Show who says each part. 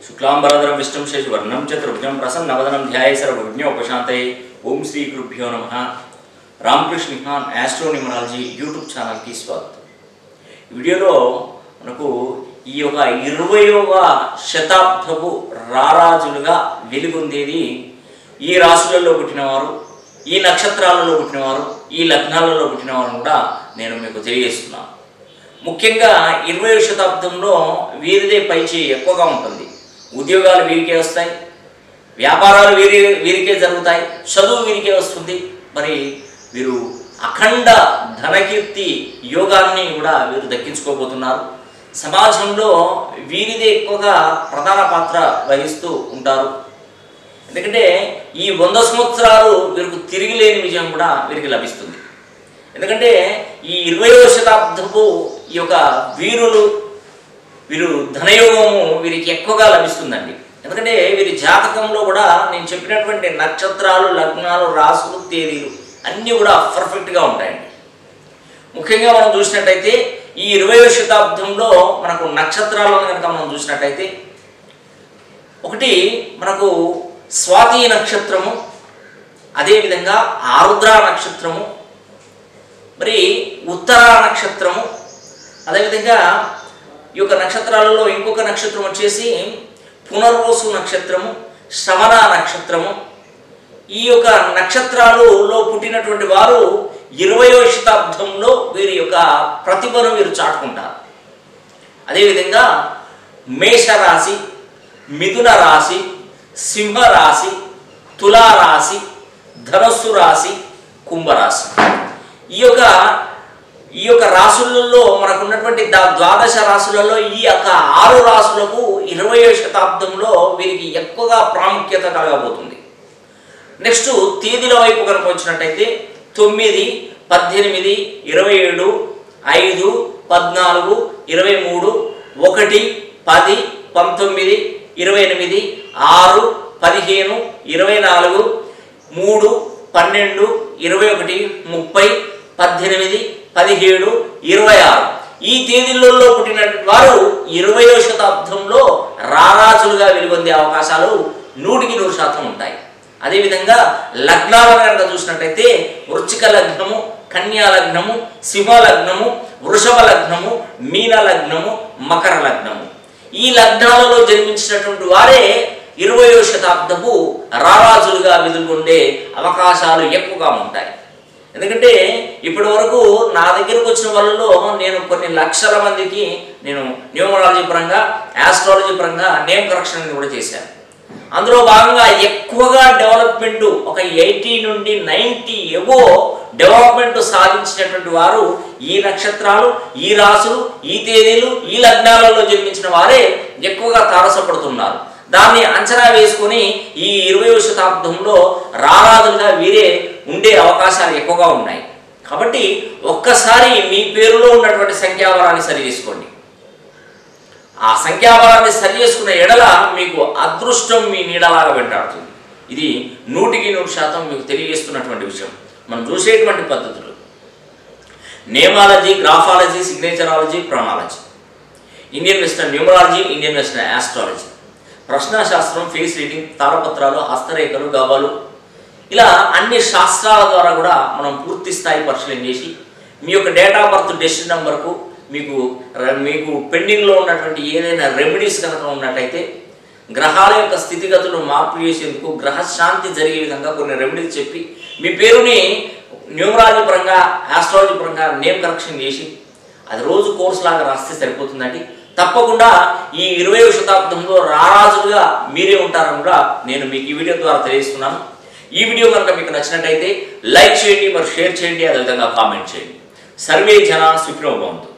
Speaker 1: శుక్లాంబరధరం విష్ణుం శశివర్ణం చతుర్భుజం ప్రసన్నవదనం ధ్యాయ సర్వజ్ఞోపశాంతయే ఓం శ్రీ గురుభ్యో నమ రామకృష్ణ నిహాన్ యాస్ట్రో న్యూమరాలజీ యూట్యూబ్ ఛానల్కి స్వాగతం ఈ వీడియోలో మనకు ఈ యొక్క ఇరవయవ శతాబ్దపు రారాజులుగా వెలుగొందేది ఈ రాశులలో పుట్టినవారు ఈ నక్షత్రాలలో పుట్టినవారు ఈ లగ్నాలలో పుట్టినవారు కూడా నేను మీకు తెలియజేస్తున్నాను ముఖ్యంగా ఇరవై శతాబ్దంలో వీరిదే పైచేయి ఎక్కువగా ఉంటుంది ఉద్యోగాలు వీరికే వస్తాయి వ్యాపారాలు వీరి వీరికే జరుగుతాయి చదువు వీరికే వస్తుంది మరి వీరు అఖండ ధనకీర్తి యోగాన్ని కూడా వీరు దక్కించుకోబోతున్నారు సమాజంలో వీరిదే ఎక్కువగా ప్రధాన పాత్ర వహిస్తూ ఉంటారు ఎందుకంటే ఈ వంద సంవత్సరాలు వీరికి తిరిగి లేని విజయం కూడా వీరికి లభిస్తుంది ఎందుకంటే ఈ ఇరవయో శతాబ్దపు ఈ యొక్క వీరులు వీరు ధనయోగము వీరికి ఎక్కువగా లభిస్తుందండి ఎందుకంటే వీరి జాతకంలో కూడా నేను చెప్పినటువంటి నక్షత్రాలు లగ్నాలు రాసులు తేదీలు అన్నీ కూడా పర్ఫెక్ట్గా ఉంటాయండి ముఖ్యంగా మనం చూసినట్టయితే ఈ ఇరవయో శతాబ్దంలో మనకు నక్షత్రాలను కనుక మనం చూసినట్టయితే ఒకటి మనకు స్వాతి నక్షత్రము అదేవిధంగా ఆరుద్ర నక్షత్రము మరి ఉత్తర నక్షత్రము అదేవిధంగా ఈ యొక్క నక్షత్రాలలో ఇంకొక నక్షత్రం వచ్చేసి పునర్వసు నక్షత్రము శ్రవణ నక్షత్రము ఈ యొక్క నక్షత్రాలలో పుట్టినటువంటి వారు ఇరవయో శతాబ్దంలో వీరి యొక్క ప్రతిభను వీరు చాటుకుంటారు అదేవిధంగా మేషరాశి మిథున రాశి సింహరాశి తులారాశి ధనస్సు రాశి కుంభరాశి ఈ యొక్క ఈ యొక్క రాసులలో మనకున్నటువంటి దా ద్వాదశ రాసులలో ఈ యొక్క ఆరు రాసులకు ఇరవయో శతాబ్దంలో వీరికి ఎక్కువగా ప్రాముఖ్యత కలగబోతుంది నెక్స్ట్ తేదీల వైపు కనుక వచ్చినట్టయితే తొమ్మిది పద్దెనిమిది ఇరవై ఏడు ఐదు పద్నాలుగు ఇరవై మూడు ఒకటి పది పంతొమ్మిది ఇరవై ఎనిమిది ఆరు పదిహేను ఇరవై నాలుగు మూడు పన్నెండు ఇరవై ఒకటి ముప్పై పద్దెనిమిది పదిహేడు ఇరవై ఆరు ఈ తేదీలలో పుట్టిన వారు ఇరవయో శతాబ్దంలో రారాజులుగా వెలుగొందే అవకాశాలు నూటికి నూరు శాతం ఉంటాయి అదేవిధంగా లగ్నాలను కనుక చూసినట్టయితే వృచ్చిక లగ్నము కన్యా లగ్నము సింహ లగ్నము వృషభ లగ్నము మీన లగ్నము మకర లగ్నము ఈ లగ్నాలలో జన్మించినటువంటి వారే ఇరవయో శతాబ్దపు రారాజులుగా వెలుగొండే అవకాశాలు ఎక్కువగా ఉంటాయి ఎందుకంటే ఇప్పటి వరకు నా దగ్గరకు వచ్చిన వాళ్ళలో నేను కొన్ని లక్షల మందికి నేను న్యూమరాలజీ పరంగా ఆస్ట్రాలజీ పరంగా నేమ్ కరెక్షన్ కూడా చేశాను అందులో భాగంగా ఎక్కువగా డెవలప్మెంట్ ఒక ఎయిటీ నుండి నైంటీ ఎబో డెవలప్మెంట్ సాధించినటువంటి వారు ఈ నక్షత్రాలు ఈ రాసులు ఈ తేదీలు ఈ లగ్నాలలో జన్మించిన వారే ఎక్కువగా తారసపడుతున్నారు దాన్ని అంచనా వేసుకొని ఈ ఇరవయో శతాబ్దంలో రారాజులుగా వీరే ఉండే అవకాశాలు ఎక్కువగా ఉన్నాయి కాబట్టి ఒక్కసారి మీ పేరులో ఉన్నటువంటి సంఖ్యాబలాన్ని సరి చేసుకోండి ఆ సంఖ్యాబలాన్ని సరి చేసుకున్న ఎడల మీకు అదృష్టం మీ నీడలాగా వెంటాడుతుంది ఇది నూటికి నూరు శాతం మీకు తెలియజేస్తున్నటువంటి విషయం మనం చూసేటువంటి పద్ధతులు నేమాలజీ గ్రాఫాలజీ సిగ్నేచరాలజీ ప్రాణాలజీ Indian western numerology Indian western astrology ప్రశ్నాశాస్త్రం ఫేస్ రీడింగ్ తారపత్రాలు హస్తరేఖలు గవ్వలు ఇలా అన్ని శాస్త్రాల ద్వారా కూడా మనం పూర్తి స్థాయి పరిశీలన చేసి మీ యొక్క డేట్ ఆఫ్ బర్త్ డెసిషన్ నెంబర్కు మీకు ర- మీకు పెండింగ్లో ఉన్నటువంటి ఏదైనా రెమెడీస్ కనుక ఉన్నట్టయితే గ్రహాల యొక్క స్థితిగతులు మార్పు చేసేందుకు గ్రహశాంతి జరిగే విధంగా కొన్ని రెమెడీస్ చెప్పి మీ పేరుని న్యూమరాలజీ పరంగా ఆస్ట్రాలజీ పరంగా నేమ్ కరెక్షన్ చేసి అది రోజు కోర్స్ లాగా రాస్తే సరిపోతుందండి తప్పకుండా ఈ ఇరవై శతాబ్దంలో రారాజులుగా మీరే ఉంటారని కూడా నేను మీకు ఈ వీడియో ద్వారా తెలియజేస్తున్నాను ఈ వీడియో కనుక మీకు నచ్చినట్టయితే లైక్ చేయండి మరి షేర్ చేయండి అదేవిధంగా కామెంట్ చేయండి సర్వే జన సుఖినోభవంతు